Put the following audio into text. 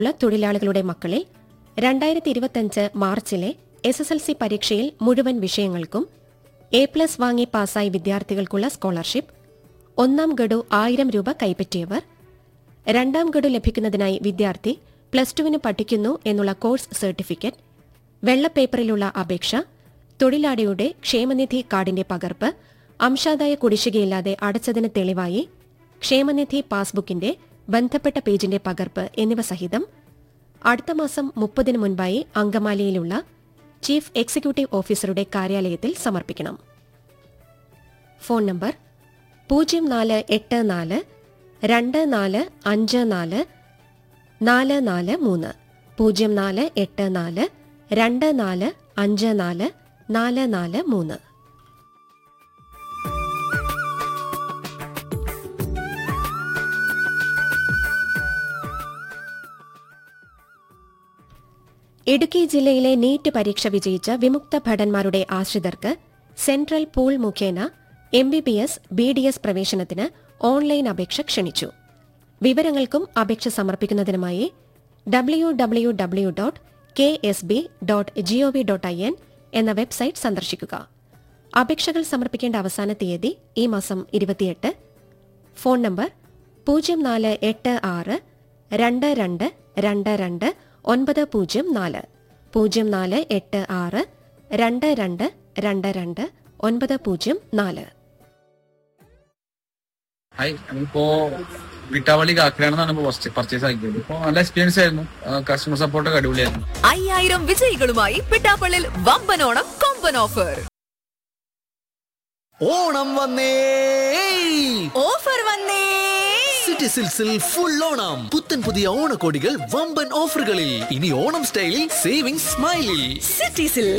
ഉള്ള തൊഴിലാളികളുടെ മക്കളിൽ രണ്ടായിരത്തി ഇരുപത്തിയഞ്ച് മാർച്ചിലെ എസ് എസ് എൽ സി പരീക്ഷയിൽ മുഴുവൻ വിഷയങ്ങൾക്കും എ പ്ലസ് വാങ്ങി പാസ്സായ വിദ്യാർത്ഥികൾക്കുള്ള സ്കോളർഷിപ്പ് ഒന്നാം ഗഡു ആയിരം രൂപ കൈപ്പറ്റിയവർ രണ്ടാം ഗഡു ലഭിക്കുന്നതിനായി വിദ്യാർത്ഥി പ്ലസ് ടുവിന് പഠിക്കുന്നു എന്നുള്ള കോഴ്സ് സർട്ടിഫിക്കറ്റ് വെള്ളപ്പേപ്പറിലുള്ള അപേക്ഷ തൊഴിലാളിയുടെ ക്ഷേമനിധി കാർഡിന്റെ പകർപ്പ് അംശാദായ കുടിശ്ശികയില്ലാതെ അടച്ചതിന് തെളിവായി ക്ഷേമനിധി പാസ്ബുക്കിന്റെ ബന്ധപ്പെട്ട പേജിന്റെ പകർപ്പ് എന്നിവ സഹിതം അടുത്ത മാസം മുപ്പതിന് മുൻപായി അങ്കമാലിയിലുള്ള ചീഫ് എക്സിക്യൂട്ടീവ് ഓഫീസറുടെ കാര്യാലയത്തിൽ സമർപ്പിക്കണം ഫോൺ നമ്പർ പൂജ്യം നാല് എട്ട് നാല് രണ്ട് നാല് അഞ്ച് നാല് നാല് നാല് മൂന്ന് പൂജ്യം നാല് എട്ട് നാല് രണ്ട് നാല് അഞ്ച് നാല് നാല് നാല് മൂന്ന് ഇടുക്കി ജില്ലയിലെ നീറ്റ് പരീക്ഷ വിജയിച്ച വിമുക്ത ഭടന്മാരുടെ ആശ്രിതർക്ക് സെൻട്രൽ പൂൾ മുഖേന M B B S B D S പ്രവേശനത്തിന് ഓൺലൈൻ അപേക്ഷ ക്ഷണിച്ചു വിവരങ്ങൾക്കും അപേക്ഷ സമർപ്പിക്കുന്നതിനുമായി W W W dot K S B dot GOV dot I N എന്ന വെബ്സൈറ്റ് സന്ദർശിക്കുക അപേക്ഷകൾ സമർപ്പിക്കേണ്ട അവസാന തീയതി ഈ മാസം ഇരുപത്തിയെട്ട് ഫോൺ നമ്പർ പൂജ്യം നാല് എട്ട് ആറ് രണ്ട് രണ്ട് രണ്ട് രണ്ട് ഒൻപത് പൂജ്യം നാല് പൂജ്യം നാല് എട്ട് ആറ് രണ്ട് രണ്ട് രണ്ട് രണ്ട് ഒൻപത് പൂജ്യം നാല് ഹായ് നമ്മളിപ്പോ വിട്ടാവളി കാക്കനാണെന്നാണ് ഇപ്പോ ഫസ്റ്റ് പർച്ചേസ് ആക്കിയത് ഇപ്പൊ നല്ല എക്സ്പീരിയൻസ് ആയിരുന്നു കസ്റ്റമർ സപ്പോർട്ടൊക്കെ അടിപൊളിയായിരുന്നു അയ്യായിരം വിജയികളുമായി പിട്ടാപ്പള്ളിൽ വമ്പനോണം കൊമ്പൻ ഓഫർ ഓണം വന്നേ ഓഫർ വന്നേ സിറ്റി സിൽസിൽ ഫുൾ ഓണം പുത്തൻ പുതിയ ഓണക്കോടികൾ വമ്പൻ ഓഫറുകളിൽ ഇനി ഓണം സ്റ്റൈലിൽ സേവിംഗ് സ്മൈലിൽ സിറ്റീസിൽ